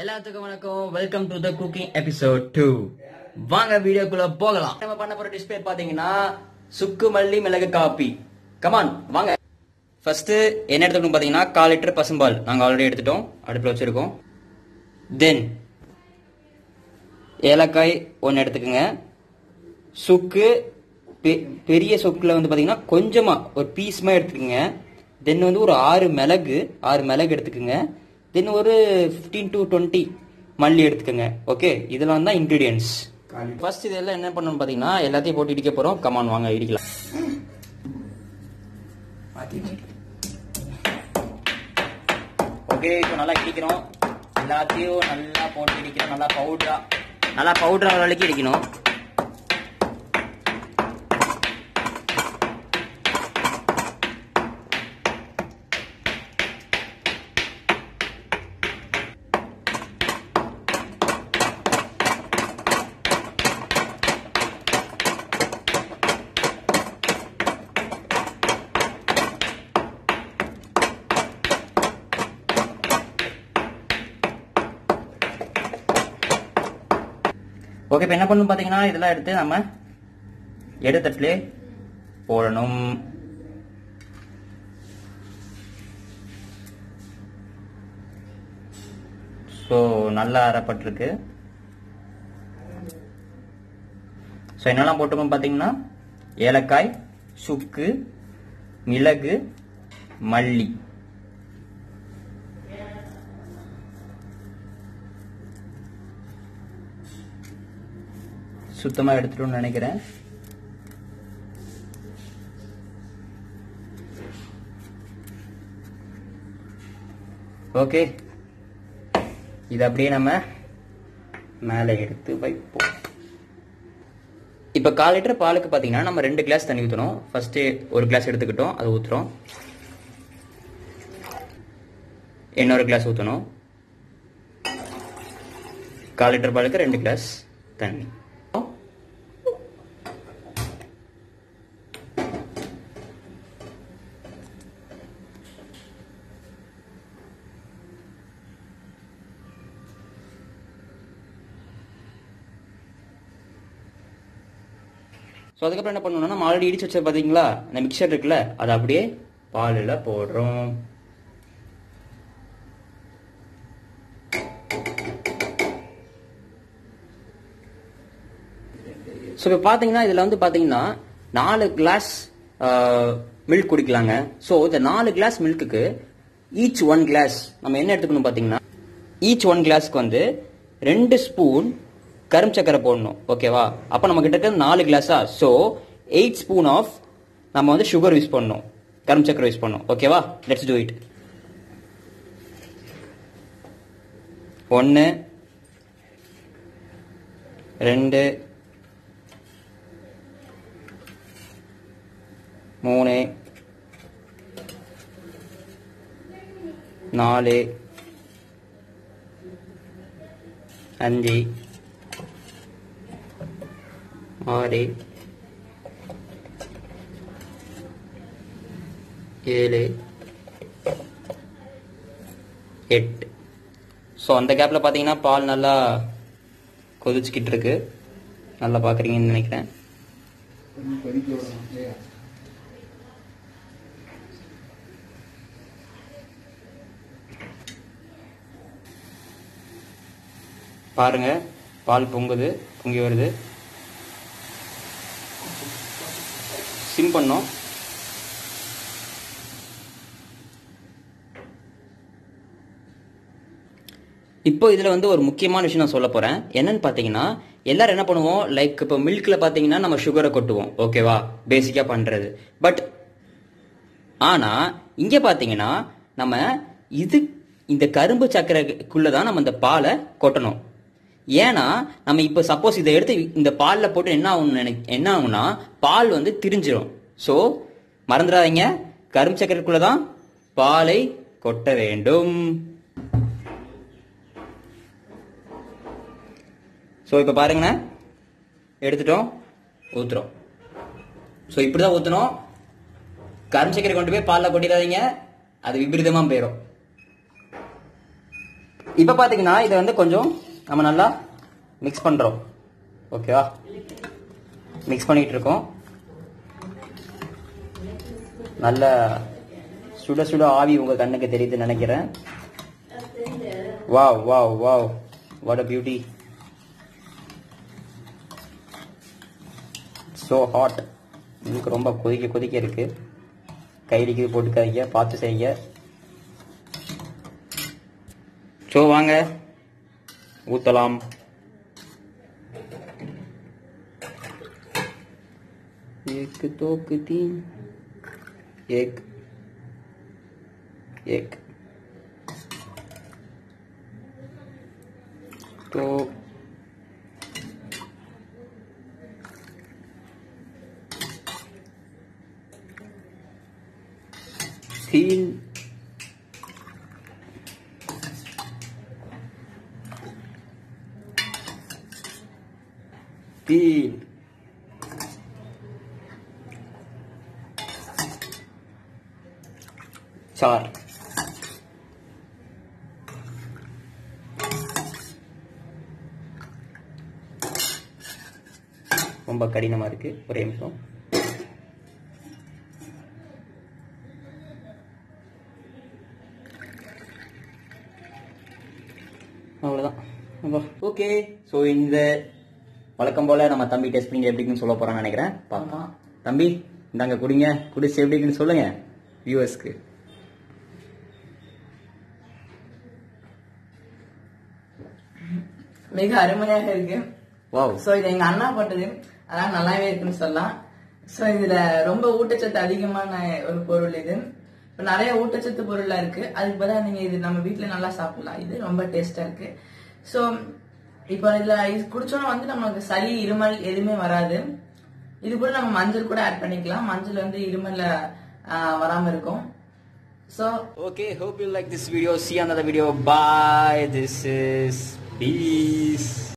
எல்லாத்துக்கும் வணக்கம் welcome to the cooking episode two வாங்க வீடியோக்குள்ள போகலாம் நம்ம பண்ண போற டிஷ் பேர் பாத்தீங்கன்னா சுக்கு மல்லி மிளகு காப்பி கமான் வாங்க ஃபர்ஸ்ட் என்ன எடுத்துக்கணும் பாத்தீங்கன்னா கால் லிட்டர் பசும்பால் நாங்க ஆல்ரெடி எடுத்துட்டோம் அடுப்புல வச்சிருக்கோம் தென் ஏலக்காய் ஒன்று எடுத்துக்கோங்க சுக்கு பெ- பெரிய சுக்குல வந்து பாத்தீங்கன்னா கொஞ்சமா ஒரு பீஸ்மா எடுத்துக்கோங்க தென் வந்து ஒரு ஆறு மிளகு ஆறு மிளகு எடுத்துக்கோங்க தென் ஒரு 15 டு டுவெண்ட்டி மல்லி எடுத்துக்கோங்க ஓகே இதெல்லாம் தான் இன்கிரீடியன்ஸ் ஃபர்ஸ்ட் இதெல்லாம் என்ன பண்ணணும் பாத்தீங்கன்னா எல்லாத்தையும் போட்டு இடிக்க போறோம் கமான் வாங்க இடிக்கலாம் ஓகே இப்போ நல்லா இடிக்கிறோம் எல்லாத்தையும் நல்லா போட்டு இடிக்கிறோம் நல்லா பவுடரா நல்லா பவுடரா வரைக்கும் இடிக்கணும் ஓகே இப்போ என்ன பண்ணணும் பார்த்தீங்கன்னா இதெல்லாம் எடுத்து நம்ம எடுத்தட்டுலே போடணும் ஸோ நல்லா அரைப்பட்டிருக்கு ஸோ என்னெல்லாம் போட்டுக்கோம் பார்த்தீங்கன்னா ஏலக்காய் சுக்கு மிளகு மல்லி சுத்தமா எடுத்துட்டோம்னு நினைக்கிறேன் ஓகே இது அப்படியே நம்ம மேலே எடுத்து வைப்போம் இப்போ கால் லிட்டர் பாலுக்கு பார்த்தீங்கன்னா நம்ம ரெண்டு கிளாஸ் தண்ணி ஊற்றணும் ஃபர்ஸ்ட் ஒரு கிளாஸ் எடுத்துக்கிட்டோம் அதை ஊற்றுறோம் இன்னொரு கிளாஸ் ஊற்றணும் கால் லிட்டர் பாலுக்கு ரெண்டு கிளாஸ் தண்ணி ஸோ அதுக்கப்புறம் என்ன பண்ணணும்னா நம்ம ஆல்ரெடி இடிச்சு வச்சது பார்த்தீங்களா அந்த மிக்சர் இருக்குல்ல அதை அப்படியே பாலில் போடுறோம் ஸோ இப்போ பார்த்தீங்கன்னா இதில் வந்து பார்த்தீங்கன்னா நாலு கிளாஸ் மில்க் குடிக்கலாங்க ஸோ இந்த நாலு கிளாஸ் மில்க்குக்கு ஈச் ஒன் கிளாஸ் நம்ம என்ன எடுத்துக்கணும் பார்த்தீங்கன்னா ஈச் ஒன் கிளாஸ்க்கு வந்து ரெண்டு ஸ்பூன் கரும் சக்கரை போடணும் ஓகேவா அப்போ நம்ம கிட்ட இருக்கிறது நாலு கிளாஸா ஸோ எயிட் ஸ்பூன் ஆஃப் நம்ம வந்து சுகர் யூஸ் பண்ணணும் கரும் சக்கரை யூஸ் பண்ணணும் ஓகேவா லெட்ஸ் டூ இட் ஒன்று ரெண்டு மூணு நாலு அஞ்சு ஆறு ஏழு எட்டு ஸோ அந்த கேப்பில் பார்த்தீங்கன்னா பால் நல்லா கொதிச்சுக்கிட்டு இருக்கு நல்லா பார்க்குறீங்கன்னு நினைக்கிறேன் பாருங்க பால் பொங்குது பொங்கி வருது சிம் பண்ணோம் இப்போ இதுல வந்து ஒரு முக்கியமான விஷயம் நான் சொல்ல போறேன் என்னன்னு பாத்தீங்கன்னா எல்லாரும் என்ன பண்ணுவோம் லைக் இப்போ மில்க்ல பாத்தீங்கன்னா நம்ம சுகரை கொட்டுவோம் ஓகேவா பேசிக்கா பண்றது பட் ஆனா இங்க பாத்தீங்கன்னா நம்ம இது இந்த கரும்பு சக்கரைக்குள்ள தான் நம்ம இந்த பாலை கொட்டணும் ஏன்னா நம்ம இப்போ சப்போஸ் இதை எடுத்து இந்த பாலில் போட்டு என்ன ஆகும் நினை என்ன ஆகும்னா பால் வந்து திரிஞ்சிரும் ஸோ மறந்துடாதீங்க கரும்பு சக்கரைக்குள்ள தான் பாலை கொட்ட வேண்டும் ஸோ இப்போ பாருங்கண்ணே எடுத்துட்டோம் ஊத்துறோம் ஸோ இப்படி தான் ஊற்றணும் கரும் சக்கரை கொண்டு போய் பாலில் கொட்டிடாதீங்க அது விபரீதமாக போயிடும் இப்போ பார்த்தீங்கன்னா இதை வந்து கொஞ்சம் நம்ம நல்லா மிக்ஸ் பண்ணுறோம் ஓகேவா மிக்ஸ் பண்ணிட்டு இருக்கோம் நல்ல சுட சுட ஆவி உங்க கண்ணுக்கு தெரியுதுன்னு நினைக்கிறேன் wow wow wow what a beauty so hot இதுக்கு ரொம்ப கொதிக்க கொதிக்க இருக்கு கைலிக்கு போட்டுக்காதீங்க பார்த்து செய்யுங்க ஸோ வாங்க ஊத்தலாம் एक दो तीन एक एक तो तीन तीन चार ரொம்ப கடினமா இருக்கு ஒரே நிமிஷம் அவ்வளோதான் ஓகே ஸோ இந்த வழக்கம் போல நம்ம தம்பி டெஸ்ட் பண்ணி எப்படின்னு சொல்ல போறான்னு நினைக்கிறேன் பார்ப்போம் தம்பி இந்தாங்க குடிங்க குடிச்சு எப்படின்னு சொல்லுங்க வியூவர்ஸ்க்கு மிக அருமையாக இருக்கு வாவ் சோ இது எங்க அண்ணா போட்டது அதான் நல்லாவே இருக்குன்னு சொல்லலாம் சோ இதுல ரொம்ப ஊட்டச்சத்து அதிகமான ஒரு பொருள் இது இப்ப நிறைய ஊட்டச்சத்து பொருளா இருக்கு அதுக்கு பதிலா நீங்க இது நம்ம வீட்ல நல்லா சாப்பிடலாம் இது ரொம்ப டேஸ்டா இருக்கு சோ இப்போ இதுல இது குடிச்சோம்னா வந்து நமக்கு சளி இருமல் எதுவுமே வராது இது கூட நம்ம மஞ்சள் கூட ஆட் பண்ணிக்கலாம் மஞ்சள் வந்து இருமல்ல ஆஹ், வராம இருக்கும் so Okay, hope you like this video. See you another video. Bye. This is peace.